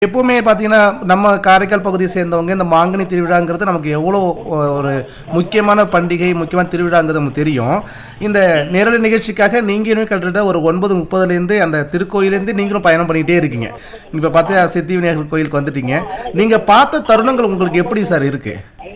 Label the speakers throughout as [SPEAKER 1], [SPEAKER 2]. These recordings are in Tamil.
[SPEAKER 1] எப்பவுமே பார்த்தீங்கன்னா நம்ம காரைக்கால் பகுதியை சேர்ந்தவங்க இந்த மாங்கனி திருவிழாங்கிறது நமக்கு எவ்வளோ ஒரு முக்கியமான பண்டிகை முக்கியமான திருவிழாங்கிறது நமக்கு தெரியும் இந்த நேரலை நிகழ்ச்சிக்காக நீங்களும் கிட்டத்தட்ட ஒரு ஒன்பது முப்பதுலேருந்து அந்த திருக்கோயிலேருந்து நீங்களும் பயணம் பண்ணிகிட்டே இருக்கீங்க இப்போ பார்த்து சித்தி விநாயகர் கோயிலுக்கு வந்துட்டீங்க நீங்கள் பார்த்த தருணங்கள் உங்களுக்கு எப்படி சார் இருக்கு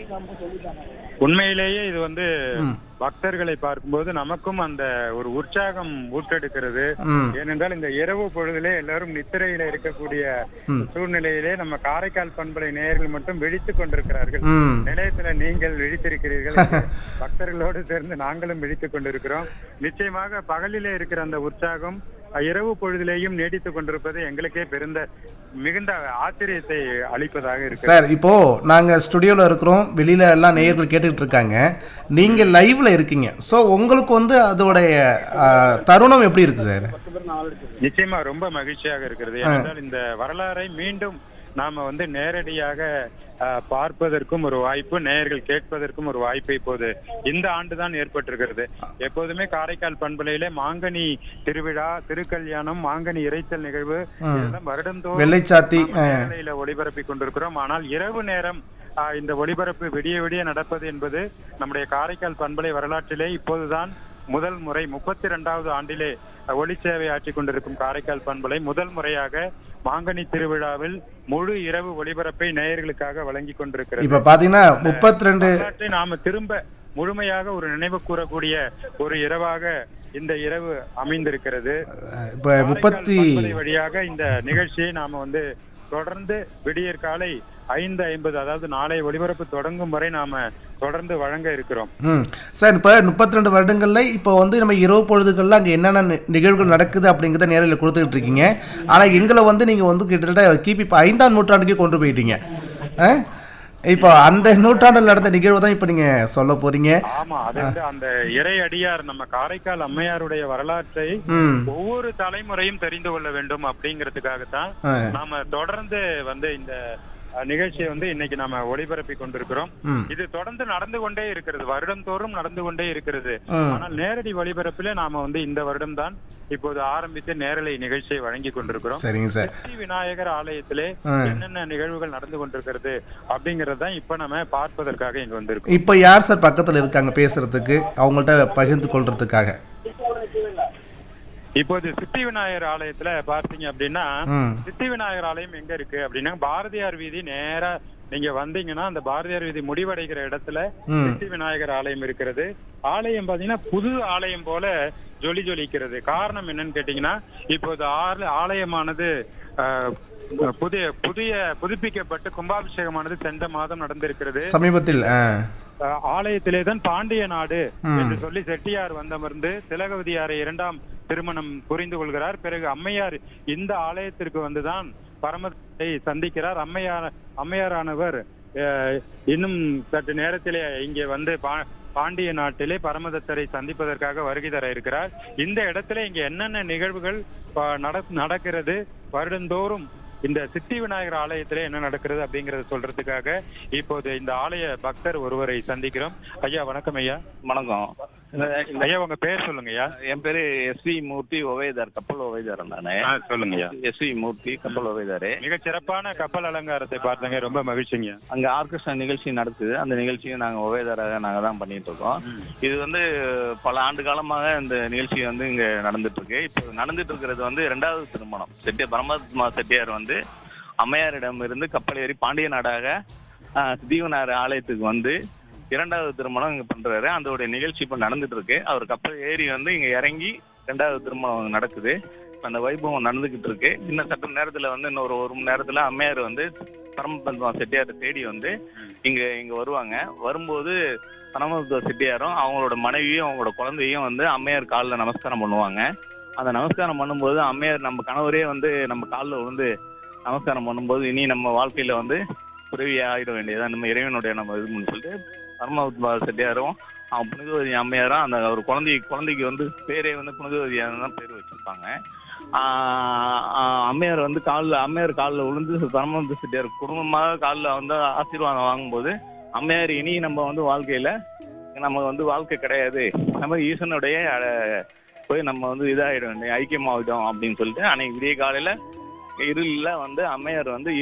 [SPEAKER 2] உண்மையிலேயே இது வந்து பக்தர்களை பார்க்கும்போது நமக்கும் அந்த ஒரு உற்சாகம் ஊட்டெடுக்கிறது
[SPEAKER 1] ம்
[SPEAKER 2] ஏனென்றால் இந்த இரவு பொழுதிலே எல்லாரும் நித்திரையில இருக்கக்கூடிய சூழ்நிலையிலே நம்ம காரைக்கால் பண்பலை நேயர்கள் மட்டும் விழித்துக் கொண்டிருக்கிறார்கள்
[SPEAKER 1] ம்
[SPEAKER 2] நிலையத்துல நீங்கள் விழித்திருக்கிறீர்கள் பக்தர்களோடு சேர்ந்து நாங்களும் விழித்துக் கொண்டிருக்கிறோம் நிச்சயமாக பகலிலே இருக்கிற அந்த உற்சாகம் அஹ், இரவு பொழுதிலேயும் நீடித்துக் கொண்டிருப்பது எங்களுக்கே பெருந்த மிகுந்த ஆச்சரியத்தை அளிப்பதாக இருக்கு
[SPEAKER 1] சார் இப்போ நாங்கள் ஸ்டுடியோவில் இருக்கிறோம் வெளியில எல்லாம் நேயர்கள் கேட்டுக்கிட்டு இருக்காங்க நீங்கள் லைவ்ல இருக்கீங்க ஸோ உங்களுக்கு வந்து அதோடைய ஆ, தருணம் எப்படி இருக்கு சார்
[SPEAKER 2] நிச்சயமா ரொம்ப மகிழ்ச்சியாக இருக்கிறது ஏனென்றால் இந்த வரலாறை மீண்டும் நாம வந்து நேரடியாக அஹ், பார்ப்பதற்கும் ஒரு வாய்ப்பு நேயர்கள் கேட்பதற்கும் ஒரு வாய்ப்பு இப்போது இந்த ஆண்டுதான் ஏற்பட்டிருக்கிறது எப்போதுமே காரைக்கால் பண்பலையிலே மாங்கனி திருவிழா திருக்கல்யாணம் மாங்கனி இறைத்தல் நிகழ்வு இதெல்லாம் வருடந்தோறும்
[SPEAKER 1] வெள்ளைச்சாத்தி ஆ,
[SPEAKER 2] நேரலையில ஒளிபரப்பி கொண்டிருக்கிறோம் ஆனால் இரவு நேரம் ஆ, இந்த ஒளிபரப்பு விடிய விடிய நடப்பது என்பது நம்முடைய காரைக்கால் பண்பலை வரலாற்றிலே இப்போதுதான் முதல் முறை முப்பத்தி ரெண்டாவது ஆண்டிலே ஒளி சேவை ஆற்றிக் கொண்டிருக்கும் காரைக்கால் பண்பலை முதல் முறையாக மாங்கனி திருவிழாவில் முழு இரவு ஒளிபரப்பை நேயர்களுக்காக வழங்கி கொண்டிருக்கிறது
[SPEAKER 1] இப்போ பார்த்தீங்கன்னா முப்பத்தி ரெண்டு
[SPEAKER 2] வரலாற்றை நாம திரும்ப முழுமையாக ஒரு நினைவு கூறக்கூடிய ஒரு இரவாக இந்த இரவு அமைந்திருக்கிறது
[SPEAKER 1] இப்போ முப்பத்தி
[SPEAKER 2] காரைக்கால் பண்பலை வழியாக இந்த நிகழ்ச்சியை நாம வந்து தொடர்ந்து விடியற் காலை ஐந்து ஐம்பது அதாவது நாளை ஒளிபரப்பு தொடங்கும் வரை நாம தொடர்ந்து வழங்க இருக்கிறோம்
[SPEAKER 1] ம் சார் இப்போ முப்பத்தி ரெண்டு வருடங்களில் இப்போ வந்து நம்ம இரவு பொழுதுகளில் அங்கே என்னென்ன நி- நிகழ்வுகள் நடக்குது அப்படிங்கிறத நேரில் கொடுத்துக்கிட்டு இருக்கீங்க ஆனால் எங்களை வந்து நீங்கள் வந்து கிட்டத்தட்ட கிபி இப்போ ஐந்தாம் நூற்றாண்டுக்கே கொண்டு போயிட்டீங்க ஆ? இப்போ அந்த நூற்றாண்டில் நடந்த நிகழ்வு தான் இப்போ நீங்கள் சொல்ல போகிறீங்க
[SPEAKER 2] ஆமா அது வந்து அந்த இறை அடியார் நம்ம காரைக்கால் அம்மையாருடைய வரலாற்றை
[SPEAKER 1] ம்
[SPEAKER 2] ஒவ்வொரு தலைமுறையும் தெரிந்து கொள்ள வேண்டும் அப்படிங்கிறதுக்காகத்தான்
[SPEAKER 1] ஆ.
[SPEAKER 2] நாம தொடர்ந்து வந்து இந்த அஹ், நிகழ்ச்சியை வந்து இன்னைக்கு நாம ஒளிபரப்பி கொண்டிருக்கிறோம்
[SPEAKER 1] ம்
[SPEAKER 2] இது தொடர்ந்து நடந்து கொண்டே இருக்கிறது வருடந்தோறும் நடந்து கொண்டே இருக்கிறது
[SPEAKER 1] ம்.
[SPEAKER 2] ஆனால் நேரடி ஒளிபரப்பிலே நாம வந்து இந்த வருடம்தான் இப்போது ஆரம்பித்து நேரலை நிகழ்ச்சியை வழங்கி கொண்டிருக்கிறோம்
[SPEAKER 1] சரிங்க சார்
[SPEAKER 2] சக்தி விநாயகர் ஆலயத்திலே
[SPEAKER 1] ஆ.
[SPEAKER 2] என்னென்ன நிகழ்வுகள் நடந்து கொண்டிருக்கிறது அப்படிங்கறது தான் இப்ப நம்ம பார்ப்பதற்காக இங்க வந்திருக்கோம்
[SPEAKER 1] இப்போ யார் சார் பக்கத்தில் இருக்காங்க பேசுறதுக்கு அவங்கள்ட்ட பகிர்ந்து கொள்றதுக்காக
[SPEAKER 2] இப்போது சித்தி விநாயகர் ஆலயத்துல பார்த்தீங்க அப்படின்னா
[SPEAKER 1] ம்
[SPEAKER 2] சித்தி விநாயகர் ஆலயம் எங்க இருக்கு அப்படின்னா பாரதியார் வீதி நேரா நீங்க வந்தீங்கன்னா அந்த பாரதியார் வீதி முடிவடைகிற இடத்துல
[SPEAKER 1] ம்
[SPEAKER 2] சித்தி விநாயகர் ஆலயம் இருக்கிறது ஆலயம் பாத்தீங்கன்னா புது ஆலயம் போல ஜொலி ஜொலிக்கிறது காரணம் என்னன்னு கேட்டீங்கன்னா இப்போது ஆல- ஆலயமானது ஆஹ், புதிய புதிய புதுப்பிக்கப்பட்டு கும்பாபிஷேகமானது சென்ற மாதம் நடந்திருக்கிறது
[SPEAKER 1] சமீபத்தில் ஆ
[SPEAKER 2] ஆஹ், ஆலயத்திலே தான் பாண்டிய நாடு
[SPEAKER 1] ம்.
[SPEAKER 2] என்று சொல்லி செட்டியார் வந்தமர்ந்து திலகவதியாரை இரண்டாம் திருமணம் புரிந்து கொள்கிறார் பிறகு அம்மையார் இந்த ஆலயத்திற்கு வந்துதான் பரமத்தை சந்திக்கிறார் அம்மையார் அம்மையாரானவர் அஹ், இன்னும் சற்று நேரத்திலே இங்கே வந்து பா- பாண்டிய நாட்டிலே பரமதத்தரை சந்திப்பதற்காக வருகை தர இருக்கிறார் இந்த இடத்துல இங்க என்னென்ன நிகழ்வுகள் ப- நட- நடக்கிறது வருடந்தோறும் இந்த சித்தி விநாயகர் ஆலயத்திலே என்ன நடக்கிறது அப்படிங்கறத சொல்றதுக்காக இப்போது இந்த ஆலய பக்தர் ஒருவரை சந்திக்கிறோம் ஐயா வணக்கம் ஐயா
[SPEAKER 3] வணக்கம் இந்த- இந்த-
[SPEAKER 2] ஐயா உங்க பேர் சொல்லுங்க ஐயா
[SPEAKER 3] என் பேரு எஸ்வி மூர்த்தி ஒவேதார் கப்பல் ஒவேதார் நானு
[SPEAKER 2] ஆ, சொல்லுங்க ஐயா
[SPEAKER 3] எஸ்வி மூர்த்தி கப்பல் ஒவேதாரு
[SPEAKER 2] மிக சிறப்பான கப்பல் அலங்காரத்தை பார்த்தங்க ரொம்ப மகிழ்ச்சிங்க
[SPEAKER 3] அங்க ஆர்கெஸ்ட்ரா நிகழ்ச்சி நடக்குது அந்த நிகழ்ச்சியை நாங்க ஒவேதாராக நாங்க தான் பண்ணிட்டு இருக்கோம் இது வந்து பல ஆண்டு காலமாக இந்த நிகழ்ச்சி வந்து இங்க நடந்துட்டு இருக்கு இப்போ நடந்துட்டு இருக்கிறது வந்து ரெண்டாவது திருமணம் செட்டியார் பரமாத்மா செட்டியார் வந்து அம்மையாரிடம் இருந்து கப்பல் ஏறி பாண்டிய நாடாக தீவனார் ஆலயத்துக்கு வந்து இரண்டாவது திருமணம் இங்க பண்றாரு அதோடைய நிகழ்ச்சி இப்ப நடந்துட்டு இருக்கு அவர் கப்பல் ஏறி வந்து இங்க இறங்கி ரெண்டாவது திருமணம் நடக்குது இப்ப அந்த வைபவம் நடந்துகிட்டு இருக்கு இன்னும் சற்று நேரத்துல வந்து இன்னொரு ஒரு மணி நேரத்துல அம்மையார் வந்து பரமபத்மா செட்டியாரை தேடி வந்து இங்க இங்க வருவாங்க வரும்போது பரமபத்மா செட்டியாரும் அவங்களோட மனைவியும் அவங்களோட குழந்தையும் வந்து அம்மையார் காலில் நமஸ்காரம் பண்ணுவாங்க அந்த நமஸ்காரம் பண்ணும்போது அம்மையார் நம்ம கணவரே வந்து நம்ம காலில் விழுந்து நமஸ்காரம் பண்ணும்போது இனி நம்ம வாழ்க்கையில வந்து துறவி ஆயிட வேண்டியதா நம்ம இறைவனுடைய நம்ம இது பண்ணி சொல்லிட்டு பரமபத்மா செட்டியாரும் அவன் புனிதவதி அம்மையாரும் அந்த ஒரு குழந்தை குழந்தைக்கு வந்து பேரே வந்து புனிதவதியாக தான் பேர் வச்சிருப்பாங்க ஆஹ் ஆஹ் அம்மையார் வந்து காலில் அம்மையார் காலில் விழுந்து பரமபத செட்டியார் குடும்பமாக காலில் வந்து ஆசீர்வாதம் வாங்கும்போது அம்மையார் இனி நம்ம வந்து வாழ்க்கையில நம்ம வந்து வாழ்க்கை கிடையாது நம்ம ஈசனுடைய அஹ், போய் நம்ம வந்து இதாயிடும் ஐக்கியமாகிட்டோம் அப்படின்னு சொல்லிட்டு அன்னைக்கு விடிய காலையில இருளில் வந்து அம்மையார் வந்து